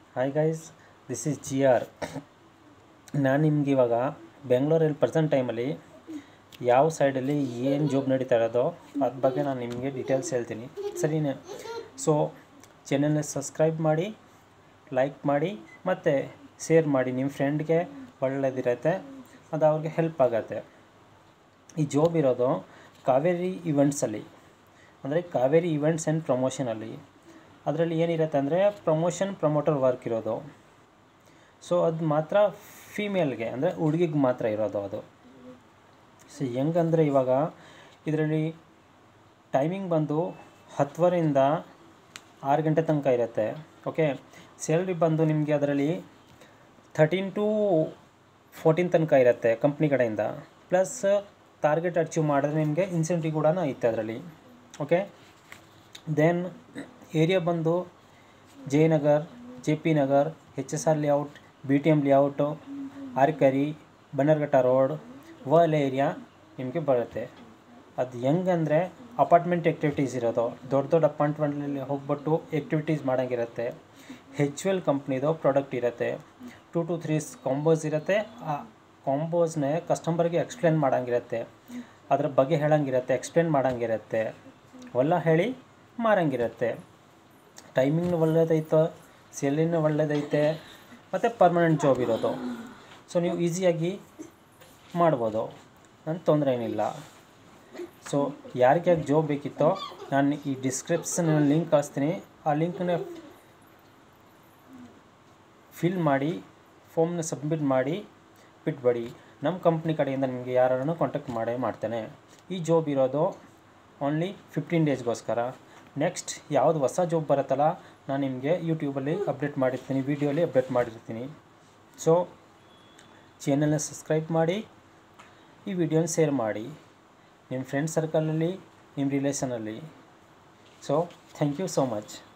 hi guys this is G R ನಾನು ನಿಮ್ಗೆ ಇವಾಗ ಬೆಂಗಳೂರಲ್ಲಿ ಪ್ರೆಸೆಂಟ್ ಟೈಮಲ್ಲಿ ಯಾವ ಸೈಡಲ್ಲಿ ಏನು ಜಾಬ್ ನಡೀತಾ ಇರೋದೋ ಅದ್ರ ಬಗ್ಗೆ ನಾನು ನಿಮಗೆ ಡೀಟೇಲ್ಸ್ ಹೇಳ್ತೀನಿ ಸರಿನೇ ಸೊ ಚಾನಲ್ನ ಸಬ್ಸ್ಕ್ರೈಬ್ ಮಾಡಿ ಲೈಕ್ ಮಾಡಿ ಮತ್ತು ಶೇರ್ ಮಾಡಿ ನಿಮ್ಮ ಫ್ರೆಂಡ್ಗೆ ಒಳ್ಳೆಯದಿರತ್ತೆ ಅದು ಅವ್ರಿಗೆ ಹೆಲ್ಪ್ ಆಗತ್ತೆ ಈ ಜಾಬ್ ಇರೋದು ಕಾವೇರಿ ಇವೆಂಟ್ಸಲ್ಲಿ ಅಂದರೆ ಕಾವೇರಿ ಇವೆಂಟ್ಸ್ ಆ್ಯಂಡ್ ಪ್ರಮೋಷನಲ್ಲಿ ಅದರಲ್ಲಿ ಏನಿರುತ್ತೆ ಅಂದರೆ ಪ್ರಮೋಷನ್ ಪ್ರಮೋಟರ್ ವರ್ಕ್ ಇರೋದು ಸೊ ಅದು ಮಾತ್ರ ಫೀಮೇಲ್ಗೆ ಅಂದರೆ ಹುಡುಗಿಗೆ ಮಾತ್ರ ಇರೋದು ಅದು ಸೊ ಹೆಂಗಂದರೆ ಇವಾಗ ಇದರಲ್ಲಿ ಟೈಮಿಂಗ್ ಬಂದು ಹತ್ತುವರೆಯಿಂದ ಆರು ಗಂಟೆ ತನಕ ಇರುತ್ತೆ ಓಕೆ ಸ್ಯಾಲ್ರಿ ಬಂದು ನಿಮಗೆ ಅದರಲ್ಲಿ ಥರ್ಟೀನ್ ಟು ಫೋರ್ಟೀನ್ ತನಕ ಇರುತ್ತೆ ಕಂಪ್ನಿ ಕಡೆಯಿಂದ ಪ್ಲಸ್ ಟಾರ್ಗೆಟ್ ಅಚೀವ್ ಮಾಡಿದ್ರೆ ನಿಮಗೆ ಇನ್ಸೆಂಟಿವ್ ಕೂಡ ಐತೆ ಅದರಲ್ಲಿ ಓಕೆ ದೆನ್ ಏರಿಯಾ ಬಂದು Jayanagar J P Nagar H S R layout B T M layout Arekere Bannerghatta road ವರ್ಲ್ ಏರಿಯಾ ನಿಮಗೆ ಬರುತ್ತೆ ಅದು ಹೆಂಗಂದರೆ ಅಪಾರ್ಟ್ಮೆಂಟ್ ಆ್ಯಕ್ಟಿವಿಟೀಸ್ ಇರೋದು ದೊಡ್ಡ ದೊಡ್ಡ ಅಪಾರ್ಟ್ಮೆಂಟಲ್ಲಿ ಹೋಗ್ಬಿಟ್ಟು ಆ್ಯಕ್ಟಿವಿಟೀಸ್ ಮಾಡೋಂಗಿರುತ್ತೆ ಹೆಚ್ ವೆಲ್ ಕಂಪ್ನಿದು ಪ್ರಾಡಕ್ಟ್ ಇರುತ್ತೆ ಟು ಟು ತ್ರೀ ಕಾಂಬೋಸ್ ಇರುತ್ತೆ ಆ ಕಾಂಬೋಸ್ನೇ ಕಸ್ಟಮರ್ಗೆ ಎಕ್ಸ್ಪ್ಲೇನ್ ಮಾಡೋಂಗಿರುತ್ತೆ ಅದ್ರ ಬಗ್ಗೆ ಹೇಳೋಂಗಿರುತ್ತೆ ಎಕ್ಸ್ಪ್ಲೇನ್ ಮಾಡೋಂಗಿರುತ್ತೆ ಅವೆಲ್ಲ ಹೇಳಿ ಮಾರಂಗಿರುತ್ತೆ ಟೈಮಿಂಗ್ನು ಒಳ್ಳೇದೈತೆ ಸ್ಯಾಲರಿನೂ ಒಳ್ಳೇದೈತೆ ಮತ್ತು ಪರ್ಮನೆಂಟ್ ಜಾಬ್ ಇರೋದು ಸೊ ನೀವು ಈಸಿಯಾಗಿ ಮಾಡ್ಬೋದು ನನ್ನ ತೊಂದರೆ ಏನಿಲ್ಲ ಸೊ ಯಾರಿಗೆ ಜಾಬ್ ಬೇಕಿತ್ತೋ ನಾನು ಈ ಡಿಸ್ಕ್ರಿಪ್ಷನಲ್ಲಿ ಲಿಂಕ್ ಕಳಿಸ್ತೀನಿ ಆ ಲಿಂಕ್ನ ಫಿಲ್ ಮಾಡಿ ಫಾರ್ಮ್ನ ಸಬ್ಮಿಟ್ ಮಾಡಿ ಬಿಟ್ಬೇಡಿ ನಮ್ಮ ಕಂಪ್ನಿ ಕಡೆಯಿಂದ ನಿಮಗೆ ಯಾರನ್ನು ಕಾಂಟ್ಯಾಕ್ಟ್ ಮಾಡೇ ಮಾಡ್ತೇನೆ ಈ ಜಾಬ್ ಇರೋದು ಓನ್ಲಿ ಫಿಫ್ಟೀನ್ ಡೇಸ್ಗೋಸ್ಕರ ನೆಕ್ಸ್ಟ್ ಯಾವುದು ಹೊಸ ಜಾಬ್ ಬರುತ್ತಲ್ಲ ನಾನು ನಿಮಗೆ ಯೂಟ್ಯೂಬಲ್ಲಿ ಅಪ್ಡೇಟ್ ಮಾಡಿರ್ತೀನಿ ವೀಡಿಯೋಲಿ ಅಪ್ಡೇಟ್ ಮಾಡಿರ್ತೀನಿ ಸೊ ಚಾನಲ್ನ ಸಬ್ಸ್ಕ್ರೈಬ್ ಮಾಡಿ ಈ ವಿಡಿಯೋನ ಶೇರ್ ಮಾಡಿ ನಿಮ್ಮ ಫ್ರೆಂಡ್ ಸರ್ಕಲಲ್ಲಿ ನಿಮ್ಮ ರಿಲೇಷನಲ್ಲಿ so thank you so much